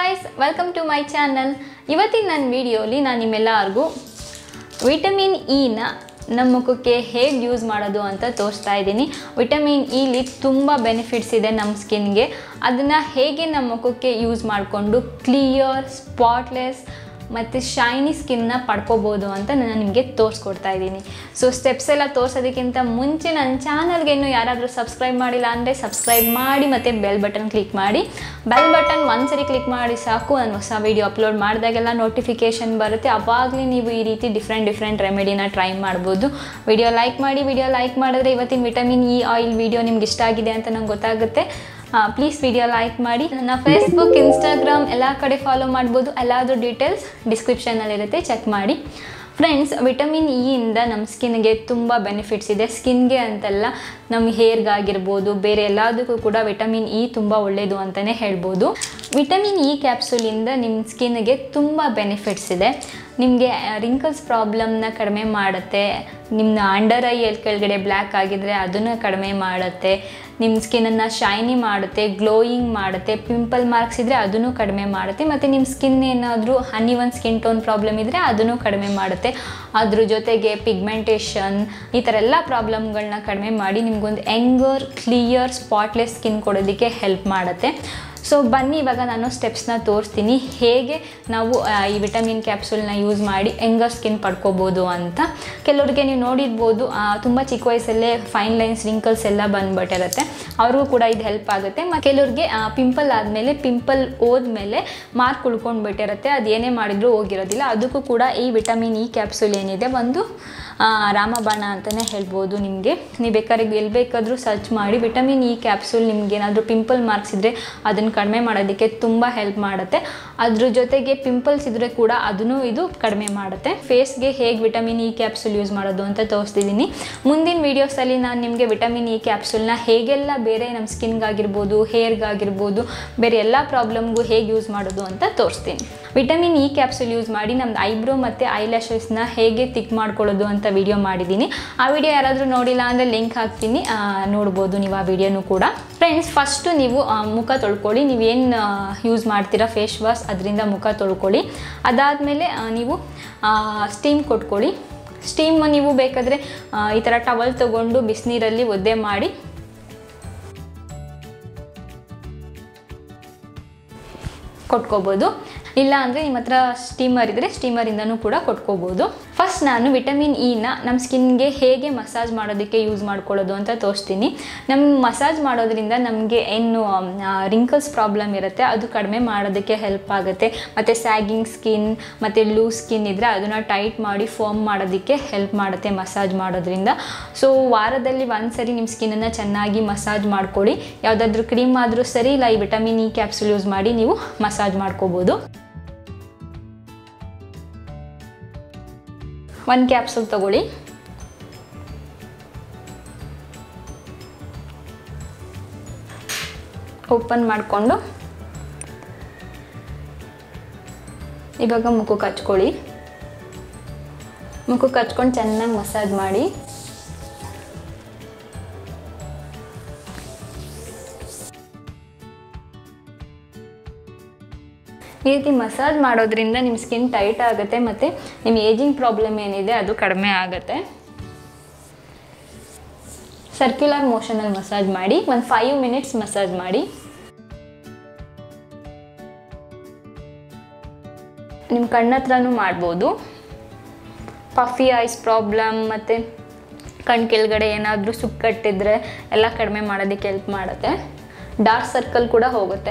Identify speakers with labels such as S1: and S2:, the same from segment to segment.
S1: guys welcome to my channel ಇವತ್ತಿನ ನನ್ನ ವಿಡಿಯೋಲಿ ನಾನು ನಿಮ್ಮೆಲ್ಲರಿಗೂ ವಿಟಮಿನ್ ಇನ ನಮ್ಮ ಮುಖಕ್ಕೆ ಹೇಗೆ ಯೂಸ್ ಮಾಡೋದು ಅಂತ ತೋರಿಸ್ತಾ ಇದ್ದೀನಿ ವಿಟಮಿನ್ ಇಲಿ ತುಂಬ ಬೆನಿಫಿಟ್ಸ್ ಇದೆ ನಮ್ಮ ಸ್ಕಿನ್ಗೆ ಅದನ್ನು ಹೇಗೆ ನಮ್ಮ ಮುಖಕ್ಕೆ ಯೂಸ್ ಮಾಡಿಕೊಂಡು ಕ್ಲಿಯರ್ ಸ್ಪಾಟ್ಲೆಸ್ ಮತ್ತು ಶೈನಿ ಸ್ಕಿನ್ನ ಪಡ್ಕೋಬೋದು ಅಂತ ನಾನು ನಿಮಗೆ ತೋರಿಸ್ಕೊಡ್ತಾ ಇದ್ದೀನಿ ಸೊ ಸ್ಟೆಪ್ಸ್ ಎಲ್ಲ ತೋರಿಸೋದಕ್ಕಿಂತ ಮುಂಚೆ ನನ್ನ ಚಾನಲ್ಗೆ ಇನ್ನೂ ಯಾರಾದರೂ ಸಬ್ಸ್ಕ್ರೈಬ್ ಮಾಡಿಲ್ಲ ಅಂದರೆ ಸಬ್ಸ್ಕ್ರೈಬ್ ಮಾಡಿ ಮತ್ತು ಬೆಲ್ ಬಟನ್ ಕ್ಲಿಕ್ ಮಾಡಿ ಬೆಲ್ ಬಟನ್ ಒಂದ್ಸರಿ ಕ್ಲಿಕ್ ಮಾಡಿ ಸಾಕು ನಾನು ಹೊಸ ವೀಡಿಯೋ ಅಪ್ಲೋಡ್ ಮಾಡಿದಾಗೆಲ್ಲ ನೋಟಿಫಿಕೇಷನ್ ಬರುತ್ತೆ ಅವಾಗಲೇ ನೀವು ಈ ರೀತಿ ಡಿಫ್ರೆಂಟ್ ಡಿಫ್ರೆಂಟ್ ರೆಮಿಡಿನ ಟ್ರೈ ಮಾಡ್ಬೋದು ವಿಡಿಯೋ ಲೈಕ್ ಮಾಡಿ ವಿಡಿಯೋ ಲೈಕ್ ಮಾಡಿದ್ರೆ ಇವತ್ತಿನ ವಿಟಮಿನ್ ಇ ಆಯಿಲ್ ವಿಡಿಯೋ ನಿಮ್ಗೆ ಇಷ್ಟ ಆಗಿದೆ ಅಂತ ನಂಗೆ ಗೊತ್ತಾಗುತ್ತೆ ಪ್ಲೀಸ್ ವಿಡಿಯೋ ಲೈಕ್ ಮಾಡಿ ನನ್ನ ಫೇಸ್ಬುಕ್ ಇನ್ಸ್ಟಾಗ್ರಾಮ್ ಎಲ್ಲ ಕಡೆ ಫಾಲೋ ಮಾಡ್ಬೋದು ಎಲ್ಲಾದರೂ ಡೀಟೇಲ್ಸ್ ಡಿಸ್ಕ್ರಿಪ್ಷನಲ್ಲಿರುತ್ತೆ ಚೆಕ್ ಮಾಡಿ ಫ್ರೆಂಡ್ಸ್ ವಿಟಮಿನ್ ಇ ಇಂದ ನಮ್ಮ ಸ್ಕಿನ್ಗೆ ತುಂಬ ಬೆನಿಫಿಟ್ಸ್ ಇದೆ ಸ್ಕಿನ್ಗೆ ಅಂತಲ್ಲ ನಮ್ಮ ಹೇರ್ಗಾಗಿರ್ಬೋದು ಬೇರೆ ಎಲ್ಲದಕ್ಕೂ ಕೂಡ ವಿಟಮಿನ್ ಇ ತುಂಬ ಒಳ್ಳೆಯದು ಅಂತಲೇ ಹೇಳ್ಬೋದು ವಿಟಮಿನ್ ಇ ಕ್ಯಾಪ್ಸೂಲಿಂದ ನಿಮ್ಮ ಸ್ಕಿನ್ಗೆ ತುಂಬ ಬೆನಿಫಿಟ್ಸ್ ಇದೆ ನಿಮಗೆ ರಿಂಕಲ್ಸ್ ಪ್ರಾಬ್ಲಮ್ನ ಕಡಿಮೆ ಮಾಡುತ್ತೆ ನಿಮ್ಮ ಅಂಡರ್ ಐ ಎಲ್ಲಿ ಕೆಳಗಡೆ ಬ್ಲ್ಯಾಕ್ ಆಗಿದ್ರೆ ಅದನ್ನು ಕಡಿಮೆ ಮಾಡುತ್ತೆ ನಿಮ್ಮ ಸ್ಕಿನ್ನನ್ನು ಶೈನಿ ಮಾಡುತ್ತೆ ಗ್ಲೋಯಿಂಗ್ ಮಾಡುತ್ತೆ ಪಿಂಪಲ್ ಮಾರ್ಕ್ಸ್ ಇದ್ದರೆ ಅದನ್ನು ಕಡಿಮೆ ಮಾಡುತ್ತೆ ಮತ್ತು ನಿಮ್ಮ ಸ್ಕಿನ್ ಏನಾದರೂ uneven skin tone problem ಇದ್ದರೆ ಅದನ್ನು ಕಡಿಮೆ ಮಾಡುತ್ತೆ ಅದ್ರ ಜೊತೆಗೆ ಪಿಗ್ಮೆಂಟೇಷನ್ ಈ ಥರ ಎಲ್ಲ ಪ್ರಾಬ್ಲಮ್ಗಳನ್ನ ಕಡಿಮೆ ಮಾಡಿ ನಿಮ್ಗೊಂದು ಎಂಗರ್ ಕ್ಲಿಯರ್ ಸ್ಪಾಟ್ಲೆಸ್ ಸ್ಕಿನ್ ಕೊಡೋದಕ್ಕೆ ಹೆಲ್ಪ್ ಮಾಡುತ್ತೆ ಸೊ ಬನ್ನಿ ಇವಾಗ ನಾನು ಸ್ಟೆಪ್ಸ್ನ ತೋರಿಸ್ತೀನಿ ಹೇಗೆ ನಾವು ಆ, ಈ ವಿಟಮಿನ್ ಕ್ಯಾಪ್ಸೂಲ್ನ ಯೂಸ್ ಮಾಡಿ ಎಂಗರ್ ಸ್ಕಿನ್ ಪಡ್ಕೋಬೋದು ಅಂತ ಕೆಲವ್ರಿಗೆ ನೀವು ನೋಡಿರ್ಬೋದು ತುಂಬ ಚಿಕ್ಕ ವಯಸ್ಸಲ್ಲೇ ಫೈನ್ ಲೈನ್ಸ್ ರಿಂಕಲ್ಸ್ ಎಲ್ಲ ಬಂದ್ಬಿಟ್ಟಿರುತ್ತೆ ಅವ್ರಿಗೂ ಕೂಡ ಇದು ಹೆಲ್ಪ್ ಆಗುತ್ತೆ ಮತ್ತು ಕೆಲವ್ರಿಗೆ ಪಿಂಪಲ್ ಆದಮೇಲೆ ಪಿಂಪಲ್ ಹೋದ್ಮೇಲೆ ಮಾರ್ಕ್ ಉಳ್ಕೊಂಡು ಬಿಟ್ಟಿರುತ್ತೆ ಅದು ಏನೇ ಮಾಡಿದರೂ ಹೋಗಿರೋದಿಲ್ಲ ಅದಕ್ಕೂ ಕೂಡ ಈ ವಿಟಮಿನ್ ಇ ಕ್ಯಾಪ್ಸೂಲ್ ಏನಿದೆ ಒಂದು ಆ, ರಾಮಬಾಣ ಅಂತಲೇ ಹೇಳ್ಬೋದು ನಿಮಗೆ ನೀವು ಬೇಕಾದ್ರೆ ಎಲ್ಲಿ ಬೇಕಾದರೂ ಸರ್ಚ್ ಮಾಡಿ ವಿಟಮಿನ್ ಇ ಕ್ಯಾಪ್ಸೂಲ್ ನಿಮ್ಗೆ ಏನಾದರೂ ಪಿಂಪಲ್ ಮಾರ್ಕ್ಸ್ ಇದ್ದರೆ ಅದನ್ನು ಕಡಿಮೆ ಮಾಡೋದಕ್ಕೆ ತುಂಬ ಹೆಲ್ಪ್ ಮಾಡುತ್ತೆ ಅದ್ರ ಜೊತೆಗೆ ಪಿಂಪಲ್ಸ್ ಇದ್ದರೆ ಕೂಡ ಅದನ್ನು ಇದು ಕಡಿಮೆ ಮಾಡುತ್ತೆ ಫೇಸ್ಗೆ ಹೇಗೆ ವಿಟಮಿನ್ ಇ ಕ್ಯಾಪ್ಸೂಲ್ ಯೂಸ್ ಮಾಡೋದು ಅಂತ ತೋರಿಸ್ತಿದ್ದೀನಿ ಮುಂದಿನ ವೀಡಿಯೋಸಲ್ಲಿ ನಾನು ನಿಮಗೆ ವಿಟಮಿನ್ ಇ ಕ್ಯಾಪ್ಸೂಲ್ನ ಹೇಗೆಲ್ಲ ಬೇರೆ ನಮ್ಮ ಸ್ಕಿನ್ಗಾಗಿರ್ಬೋದು ಹೇರ್ಗಾಗಿರ್ಬೋದು ಬೇರೆ ಎಲ್ಲ ಪ್ರಾಬ್ಲಮ್ಗೂ ಹೇಗೆ ಯೂಸ್ ಮಾಡೋದು ಅಂತ ತೋರಿಸ್ತೀನಿ ವಿಟಮಿನ್ ಇ ಕ್ಯಾಪ್ಸೂಲ್ ಯೂಸ್ ಮಾಡಿ ನಮ್ದು ಐಬ್ರೋ ಮತ್ತು ಐಲ್ಯಾಶಸ್ನ ಹೇಗೆ ತಿಕ್ ಮಾಡ್ಕೊಳ್ಳೋದು ಅಂತ ವಿಡಿಯೋ ಮಾಡಿದ್ದೀನಿ ಆ ವಿಡಿಯೋ ಯಾರಾದರೂ ನೋಡಿಲ್ಲ ಅಂದರೆ ಲಿಂಕ್ ಹಾಕ್ತೀನಿ ಆ, ನೋಡ್ಬೋದು ನೀವು ಆ ವಿಡಿಯೋನು ಕೂಡ ಫ್ರೆಂಡ್ಸ್ ಫಸ್ಟು ನೀವು ಆ, ಮುಖ ತೊಳ್ಕೊಳ್ಳಿ ನೀವೇನು ಯೂಸ್ ಮಾಡ್ತೀರಾ ಫೇಸ್ ವಾಶ್ ಅದರಿಂದ ಮುಖ ತೊಳ್ಕೊಳ್ಳಿ ಅದಾದಮೇಲೆ ನೀವು ಸ್ಟೀಮ್ ಕೊಟ್ಕೊಳ್ಳಿ ಸ್ಟೀಮ್ ನೀವು ಬೇಕಾದರೆ ಆ, ಈ ಥರ ಟವಲ್ ತೊಗೊಂಡು ಬಿಸಿನೀರಲ್ಲಿ ಒದ್ದೆ ಮಾಡಿ ಕೊಟ್ಕೋಬೋದು ಇಲ್ಲ ಅಂದರೆ ನಿಮ್ಮ ಹತ್ರ ಸ್ಟೀಮರ್ ಇದ್ದರೆ ಸ್ಟೀಮರಿಂದನೂ ಕೂಡ ಕೊಟ್ಕೋಬೋದು ಫಸ್ಟ್ ನಾನು ವಿಟಮಿನ್ ಇನ ನಮ್ಮ ಸ್ಕಿನ್ಗೆ ಹೇಗೆ ಮಸಾಜ್ ಮಾಡೋದಕ್ಕೆ ಯೂಸ್ ಮಾಡ್ಕೊಳ್ಳೋದು ಅಂತ ತೋರಿಸ್ತೀನಿ ನಮ್ಮ ಮಸಾಜ್ ಮಾಡೋದ್ರಿಂದ ನಮಗೆ ಏನು ರಿಂಕಲ್ಸ್ ಪ್ರಾಬ್ಲಮ್ ಇರುತ್ತೆ ಅದು ಕಡಿಮೆ ಮಾಡೋದಕ್ಕೆ ಹೆಲ್ಪ್ ಆಗುತ್ತೆ ಮತ್ತು ಸ್ಯಾಗಿಂಗ್ ಸ್ಕಿನ್ ಮತ್ತು ಲೂಸ್ ಸ್ಕಿನ್ ಇದ್ದರೆ ಅದನ್ನು ಟೈಟ್ ಮಾಡಿ ಫಾರ್ಮ್ ಮಾಡೋದಕ್ಕೆ ಹೆಲ್ಪ್ ಮಾಡುತ್ತೆ ಮಸಾಜ್ ಮಾಡೋದ್ರಿಂದ ಸೊ ವಾರದಲ್ಲಿ ಒಂದ್ಸರಿ ನಿಮ್ಮ ಸ್ಕಿನ್ನನ್ನು ಚೆನ್ನಾಗಿ ಮಸಾಜ್ ಮಾಡ್ಕೊಳ್ಳಿ ಯಾವುದಾದ್ರೂ ಕ್ರೀಮ್ ಆದರೂ ಸರಿ ಇಲ್ಲ ಈ ವಿಟಮಿನ್ ಇ ಕ್ಯಾಪ್ಸೂಲ್ ಯೂಸ್ ಮಾಡಿ ನೀವು ಮಸಾಜ್ ಮಾಡ್ಕೋಬೋದು ಒಂದು ಕ್ಯಾಪ್ಸೂಲ್ ತಗೊಳ್ಳಿ ಓಪನ್ ಮಾಡಿಕೊಂಡು ಇವಾಗ ಮುಖಕ್ಕೆ ಹಚ್ಕೊಳ್ಳಿ ಮುಖಕ್ಕೆ ಹಚ್ಕೊಂಡು ಚೆನ್ನಾಗಿ ಮಸಾಜ್ ಮಾಡಿ ಈ ರೀತಿ ಮಸಾಜ್ ಮಾಡೋದ್ರಿಂದ ನಿಮ್ಮ ಸ್ಕಿನ್ ಟೈಟ್ ಆಗುತ್ತೆ ಮತ್ತು ನಿಮ್ಮ ಏಜಿಂಗ್ ಪ್ರಾಬ್ಲಮ್ ಏನಿದೆ ಅದು ಕಡಿಮೆ ಆಗುತ್ತೆ ಸರ್ಕ್ಯುಲರ್ ಮೋಷನಲ್ಲಿ ಮಸಾಜ್ ಮಾಡಿ ಒಂದು ಫೈವ್ ಮಿನಿಟ್ಸ್ ಮಸಾಜ್ ಮಾಡಿ ನಿಮ್ಮ ಕಣ್ಣತ್ರನೂ ಮಾಡ್ಬೋದು ಪಫಿ ಐಸ್ ಪ್ರಾಬ್ಲಮ್ ಮತ್ತು ಕಣ್ಣು ಕೆಳಗಡೆ ಏನಾದರೂ ಸುಕ್ಕಟ್ಟಿದ್ರೆ ಎಲ್ಲ ಕಡಿಮೆ ಮಾಡೋದಕ್ಕೆ ಹೆಲ್ಪ್ ಮಾಡುತ್ತೆ ಡಾರ್ಕ್ ಸರ್ಕಲ್ ಕೂಡ ಹೋಗುತ್ತೆ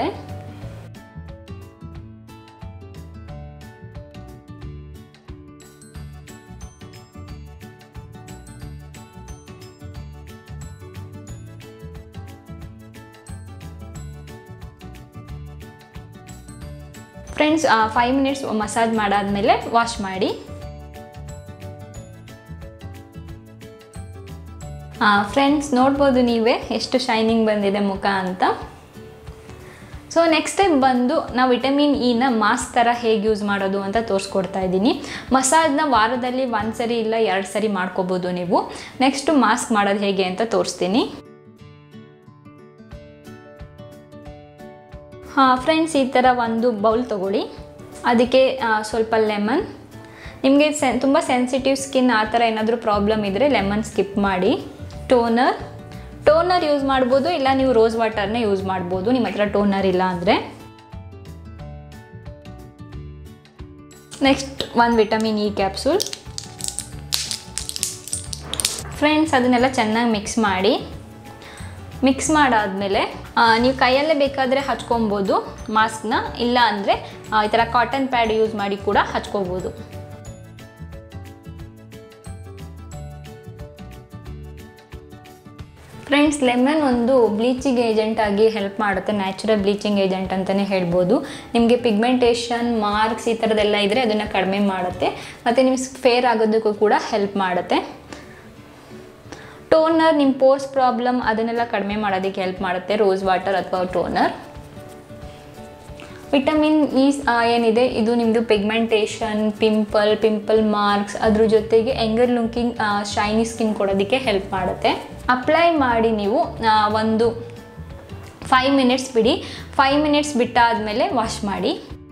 S1: ಫ್ರೆಂಡ್ಸ್ ಫೈವ್ ಮಿನಿಟ್ಸ್ ಮಸಾಜ್ ಮಾಡಾದ್ಮೇಲೆ ವಾಶ್ ಮಾಡಿ ಫ್ರೆಂಡ್ಸ್ ನೋಡ್ಬೋದು ನೀವೇ ಎಷ್ಟು ಶೈನಿಂಗ್ ಬಂದಿದೆ ಮುಖ ಅಂತ ಸೊ ನೆಕ್ಸ್ಟ್ ಸ್ಟೆಪ್ ಬಂದು ನಾವು ವಿಟಮಿನ್ ಇನ ಮಾಸ್ಕ್ ಥರ ಹೇಗೆ ಯೂಸ್ ಮಾಡೋದು ಅಂತ ತೋರಿಸ್ಕೊಡ್ತಾ ಇದ್ದೀನಿ ಮಸಾಜ್ನ ವಾರದಲ್ಲಿ ಒಂದು ಸರಿ ಇಲ್ಲ ಎರಡು ಸರಿ ಮಾಡ್ಕೋಬೋದು ನೀವು ನೆಕ್ಸ್ಟು ಮಾಸ್ಕ್ ಮಾಡೋದು ಹೇಗೆ ಅಂತ ತೋರಿಸ್ತೀನಿ ಫ್ರೆಂಡ್ಸ್ ಈ ಥರ ಒಂದು ಬೌಲ್ ತೊಗೊಳ್ಳಿ ಅದಕ್ಕೆ ಆ, ಸ್ವಲ್ಪ ಲೆಮನ್ ನಿಮಗೆ ಸೆನ್ ತುಂಬ ಸೆನ್ಸಿಟಿವ್ ಸ್ಕಿನ್ ಆ ಥರ ಏನಾದರೂ ಪ್ರಾಬ್ಲಮ್ ಇದ್ದರೆ ಲೆಮನ್ ಸ್ಕಿಪ್ ಮಾಡಿ ಟೋನರ್ ಟೋನರ್ ಯೂಸ್ ಮಾಡ್ಬೋದು ಇಲ್ಲ ನೀವು ರೋಸ್ ವಾಟರ್ನೇ ಯೂಸ್ ಮಾಡ್ಬೋದು ನಿಮ್ಮ ಹತ್ರ ಟೋನರ್ ಇಲ್ಲ ಅಂದರೆ ನೆಕ್ಸ್ಟ್ ಒಂದು ವಿಟಮಿನ್ ಇ ಕ್ಯಾಪ್ಸೂಲ್ ಫ್ರೆಂಡ್ಸ್ ಅದನ್ನೆಲ್ಲ ಚೆನ್ನಾಗಿ ಮಿಕ್ಸ್ ಮಾಡಿ ಮಿಕ್ಸ್ ಮಾಡಾದಮೇಲೆ ನೀವು ಕೈಯಲ್ಲೇ ಬೇಕಾದರೆ ಹಚ್ಕೊಬೋದು ಮಾಸ್ಕ್ನ ಇಲ್ಲ ಅಂದರೆ ಈ ಥರ ಕಾಟನ್ ಪ್ಯಾಡ್ ಯೂಸ್ ಮಾಡಿ ಕೂಡ ಹಚ್ಕೋಬೋದು ಫ್ರೆಂಡ್ಸ್ ಲೆಮನ್ ಒಂದು ಬ್ಲೀಚಿಂಗ್ ಏಜೆಂಟ್ ಆಗಿ ಹೆಲ್ಪ್ ಮಾಡುತ್ತೆ ನ್ಯಾಚುರಲ್ ಬ್ಲೀಚಿಂಗ್ ಏಜೆಂಟ್ ಅಂತಲೇ ಹೇಳ್ಬೋದು ನಿಮಗೆ ಪಿಗ್ಮೆಂಟೇಷನ್ ಮಾರ್ಕ್ಸ್ ಈ ಥರದ್ದೆಲ್ಲ ಇದ್ದರೆ ಅದನ್ನು ಕಡಿಮೆ ಮಾಡುತ್ತೆ ಮತ್ತು ನಿಮ್ಮ ಫೇರ್ ಆಗೋದಕ್ಕೂ ಕೂಡ ಹೆಲ್ಪ್ ಮಾಡುತ್ತೆ ಟೋನರ್ ನಿಮ್ಮ ಪೋರ್ಸ್ ಪ್ರಾಬ್ಲಮ್ ಅದನ್ನೆಲ್ಲ ಕಡಿಮೆ ಮಾಡೋದಕ್ಕೆ ಹೆಲ್ಪ್ ಮಾಡುತ್ತೆ ರೋಸ್ ವಾಟರ್ ಅಥವಾ ಟೋನರ್ ವಿಟಮಿನ್ ಇ ಏನಿದೆ ಇದು ನಿಮ್ಮದು ಪಿಗ್ಮೆಂಟೇಷನ್ ಪಿಂಪಲ್ ಪಿಂಪಲ್ ಮಾರ್ಕ್ಸ್ ಅದ್ರ ಜೊತೆಗೆ ಎಂಗರ್ ಲುಕಿಂಗ್ ಶೈನಿ ಸ್ಕಿನ್ ಕೊಡೋದಕ್ಕೆ ಹೆಲ್ಪ್ ಮಾಡುತ್ತೆ ಅಪ್ಲೈ ಮಾಡಿ ನೀವು ಆ, ಒಂದು ಫೈವ್ ಮಿನಿಟ್ಸ್ ಬಿಡಿ ಫೈವ್ ಮಿನಿಟ್ಸ್ ಬಿಟ್ಟಾದಮೇಲೆ ವಾಶ್ ಮಾಡಿ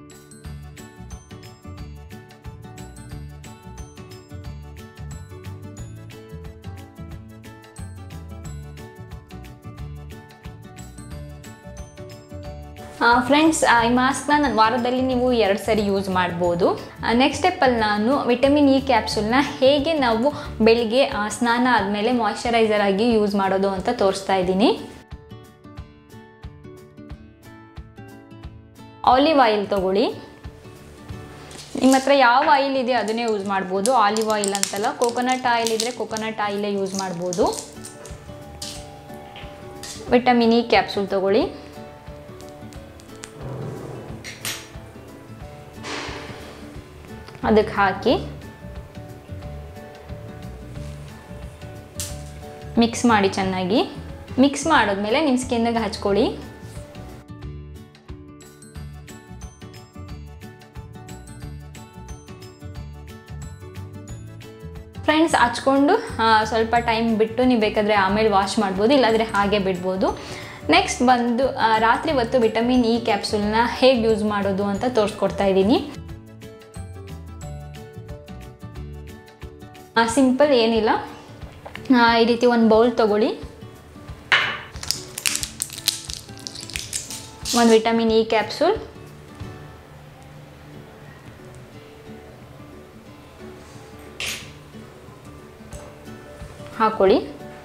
S1: ಫ್ರೆಂಡ್ಸ್ ಈ ಮಾಸ್ಕ್ನ ನಾನು ವಾರದಲ್ಲಿ ನೀವು ಎರಡು ಸರಿ ಯೂಸ್ ಮಾಡ್ಬೋದು ನೆಕ್ಸ್ಟ್ ಸ್ಟೆಪ್ಪಲ್ಲಿ ನಾನು ವಿಟಮಿನ್ ಇ ಕ್ಯಾಪ್ಸೂಲ್ನ ಹೇಗೆ ನಾವು ಬೆಳಿಗ್ಗೆ ಆ, ಸ್ನಾನ ಆದಮೇಲೆ ಮಾಯ್ಶ್ಚರೈಸರ್ ಆಗಿ ಯೂಸ್ ಮಾಡೋದು ಅಂತ ತೋರಿಸ್ತಾ ಇದ್ದೀನಿ ಆಲಿವ್ ಆಯಿಲ್ ತಗೊಳ್ಳಿ ನಿಮ್ಮ ಹತ್ರ ಯಾವ ಆಯಿಲ್ ಇದೆ ಅದನ್ನೇ ಯೂಸ್ ಮಾಡ್ಬೋದು ಆಲಿವ್ ಆಯಿಲ್ ಅಂತಲ್ಲ ಕೋಕೋನಟ್ ಆಯಿಲ್ ಇದ್ದರೆ ಕೋಕೋನಟ್ ಆಯಿಲೇ ಯೂಸ್ ಮಾಡ್ಬೋದು ವಿಟಮಿನ್ ಇ ಕ್ಯಾಪ್ಸೂಲ್ ತಗೊಳ್ಳಿ ಅದಕ್ಕೆ ಹಾಕಿ ಮಿಕ್ಸ್ ಮಾಡಿ ಚೆನ್ನಾಗಿ ಮಿಕ್ಸ್ ಮಾಡಿದ್ಮೇಲೆ ನಿಮ್ಮ ಸ್ಕಿನ್ನಿಗೆ ಹಚ್ಕೊಳ್ಳಿ ಫ್ರೆಂಡ್ಸ್ ಹಚ್ಕೊಂಡು ಆ, ಸ್ವಲ್ಪ ಟೈಮ್ ಬಿಟ್ಟು ನೀವು ಬೇಕಾದರೆ ಆಮೇಲೆ ವಾಶ್ ಮಾಡ್ಬೋದು ಇಲ್ಲಾಂದರೆ ಹಾಗೆ ಬಿಡ್ಬೋದು ನೆಕ್ಸ್ಟ್ ಬಂದು ಆ, ರಾತ್ರಿ ಹೊತ್ತು ವಿಟಮಿನ್ ಇ ಕ್ಯಾಪ್ಸೂಲ್ನ ಹೇಗೆ ಯೂಸ್ ಮಾಡೋದು ಅಂತ ತೋರಿಸ್ಕೊಡ್ತಾ ಇದ್ದೀನಿ ಸಿಂಪಲ್ ಏನಿಲ್ಲ ಆ, ಈ ರೀತಿ ಒಂದು ಬೌಲ್ ತಗೊಳ್ಳಿ ಒಂದು ವಿಟಮಿನ್ ಇ ಕ್ಯಾಪ್ಸೂಲ್ ಹಾಕೊಳ್ಳಿ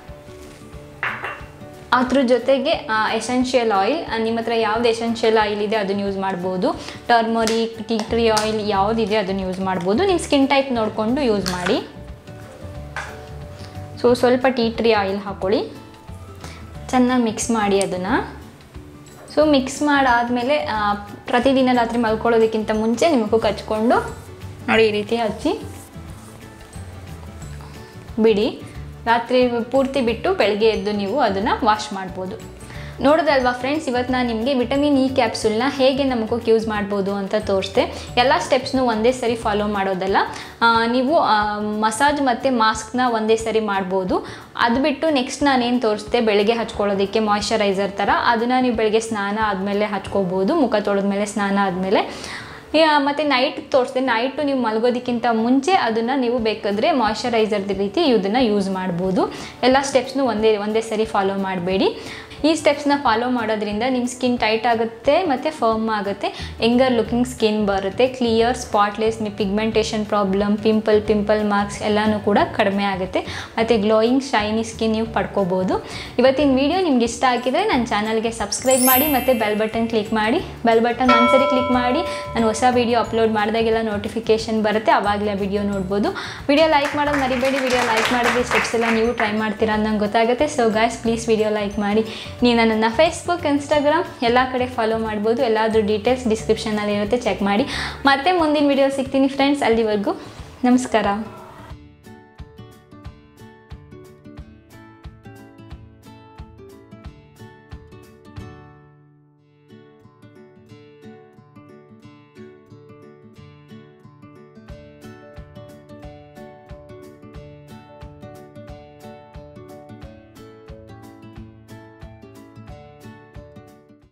S1: ಅದ್ರ ಜೊತೆಗೆ ಎಸೆನ್ಷಿಯಲ್ ಆಯಿಲ್ ನಿಮ್ಮ ಹತ್ರ ಯಾವ್ದು ಎಸೆನ್ಷಿಯಲ್ ಆಯಿಲ್ ಇದೆ ಅದನ್ನು ಯೂಸ್ ಮಾಡ್ಬೋದು ಟರ್ಮರಿಕ್ ಟೀ ಟ್ರೀ ಆಯಿಲ್ ಯಾವುದಿದೆ ಅದನ್ನು ಯೂಸ್ ಮಾಡ್ಬೋದು ನಿಮ್ಮ ಸ್ಕಿನ್ ಟೈಪ್ ನೋಡಿಕೊಂಡು ಯೂಸ್ ಮಾಡಿ ಸೊ ಸ್ವಲ್ಪ ಟೀ ಟ್ರೀ ಆಯಿಲ್ ಹಾಕ್ಕೊಳ್ಳಿ ಚೆನ್ನಾಗಿ ಮಿಕ್ಸ್ ಮಾಡಿ ಅದನ್ನು ಸೊ ಮಿಕ್ಸ್ ಮಾಡಾದಮೇಲೆ ಪ್ರತಿದಿನ ರಾತ್ರಿ ಮಲ್ಕೊಳ್ಳೋದಕ್ಕಿಂತ ಮುಂಚೆ ನಿಮಗೂ ಕಚ್ಕೊಂಡು ನೋಡಿ ಈ ರೀತಿ ಹಚ್ಚಿ ಬಿಡಿ ರಾತ್ರಿ ಪೂರ್ತಿ ಬಿಟ್ಟು ಬೆಳಗ್ಗೆ ಎದ್ದು ನೀವು ಅದನ್ನು ವಾಶ್ ಮಾಡ್ಬೋದು ನೋಡೋದಲ್ವಾ ಫ್ರೆಂಡ್ಸ್ ಇವತ್ತು ನಾನು ನಿಮಗೆ ವಿಟಮಿನ್ ಇ ಕ್ಯಾಪ್ಸೂಲ್ನ ಹೇಗೆ ನಮಗೋಕೆ ಯೂಸ್ ಮಾಡ್ಬೋದು ಅಂತ ತೋರಿಸ್ದೆ ಎಲ್ಲ ಸ್ಟೆಪ್ಸ್ನು ಒಂದೇ ಸರಿ ಫಾಲೋ ಮಾಡೋದಲ್ಲ ಆ, ನೀವು ಮಸಾಜ್ ಮತ್ತು ಮಾಸ್ಕ್ನ ಒಂದೇ ಸರಿ ಮಾಡ್ಬೋದು ಅದು ಬಿಟ್ಟು ನೆಕ್ಸ್ಟ್ ನಾನೇನು ತೋರಿಸ್ದೆ ಬೆಳಗ್ಗೆ ಹಚ್ಕೊಳ್ಳೋದಕ್ಕೆ ಮಾಯ್ಶ್ಚರೈಸರ್ ಥರ ಅದನ್ನು ನೀವು ಬೆಳಗ್ಗೆ ಸ್ನಾನ ಆದಮೇಲೆ ಹಚ್ಕೋಬೋದು ಮುಖ ತೊಳೆದ್ಮೇಲೆ ಸ್ನಾನ ಆದಮೇಲೆ ಮತ್ತು ನೈಟ್ ತೋರಿಸ್ದೆ ನೈಟು ನೀವು ಮಲಗೋದಕ್ಕಿಂತ ಮುಂಚೆ ಅದನ್ನು ನೀವು ಬೇಕಾದರೆ ಮಾಯ್ಶ್ಚರೈಸರ್ದ ರೀತಿ ಇದನ್ನು ಯೂಸ್ ಮಾಡ್ಬೋದು ಎಲ್ಲ ಸ್ಟೆಪ್ಸ್ನು ಒಂದೇ ಒಂದೇ ಸರಿ ಫಾಲೋ ಮಾಡಬೇಡಿ ಈ ಸ್ಟೆಪ್ಸ್ನ ಫಾಲೋ ಮಾಡೋದ್ರಿಂದ ನಿಮ್ಮ ಸ್ಕಿನ್ ಟೈಟ್ ಆಗುತ್ತೆ ಮತ್ತು ಫರ್ಮ್ ಆಗುತ್ತೆ ಎಂಗರ್ ಲುಕಿಂಗ್ ಸ್ಕಿನ್ ಬರುತ್ತೆ ಕ್ಲಿಯರ್ ಸ್ಪಾಟ್ಲೆಸ್ ನಿಮ್ಮ pigmentation problem pimple pimple marks ಎಲ್ಲನೂ ಕೂಡ ಕಡಿಮೆ ಆಗುತ್ತೆ ಮತ್ತು ಗ್ಲೋಯಿಂಗ್ ಶೈನಿ ಸ್ಕಿನ್ ನೀವು ಪಡ್ಕೋಬೋದು ಇವತ್ತಿನ ವಿಡಿಯೋ ನಿಮ್ಗೆ ಇಷ್ಟ ಆಗಿದ್ರೆ ನನ್ನ ಚಾನಲ್ಗೆ ಸಬ್ಸ್ಕ್ರೈಬ್ ಮಾಡಿ ಮತ್ತು ಬೆಲ್ ಬಟನ್ ಕ್ಲಿಕ್ ಮಾಡಿ ಬೆಲ್ ಬಟನ್ ಒಂದ್ಸರಿ ಕ್ಲಿಕ್ ಮಾಡಿ ನಾನು ಹೊಸ ವಿಡಿಯೋ ಅಪ್ಲೋಡ್ ಮಾಡಿದಾಗೆಲ್ಲ ನೋಟಿಫಿಕೇಶನ್ ಬರುತ್ತೆ ಆವಾಗಲೇ ವಿಡಿಯೋ ನೋಡ್ಬೋದು ವಿಡಿಯೋ ಲೈಕ್ ಮಾಡೋದು ಮರಿಬೇಡಿ ವಿಡಿಯೋ ಲೈಕ್ ಮಾಡಿದ್ರೆ ಸ್ಟೆಪ್ಸ್ ಎಲ್ಲ ನೀವು ಟ್ರೈ ಮಾಡ್ತೀರಾ ಅನ್ನೋಂಗೆ ಗೊತ್ತಾಗುತ್ತೆ so guys please video like ಮಾಡಿ ನೀವು ನನ್ನನ್ನು ಫೇಸ್ಬುಕ್ ಇನ್ಸ್ಟಾಗ್ರಾಮ್ ಎಲ್ಲ ಕಡೆ ಫಾಲೋ ಮಾಡ್ಬೋದು ಎಲ್ಲಾದರೂ ಡೀಟೇಲ್ಸ್ ಡಿಸ್ಕ್ರಿಪ್ಷನಲ್ಲಿ ಇರುತ್ತೆ ಚೆಕ್ ಮಾಡಿ ಮತ್ತೆ ಮುಂದಿನ ವಿಡಿಯೋ ಸಿಗ್ತೀನಿ ಫ್ರೆಂಡ್ಸ್ ಅಲ್ಲಿವರೆಗೂ ನಮಸ್ಕಾರ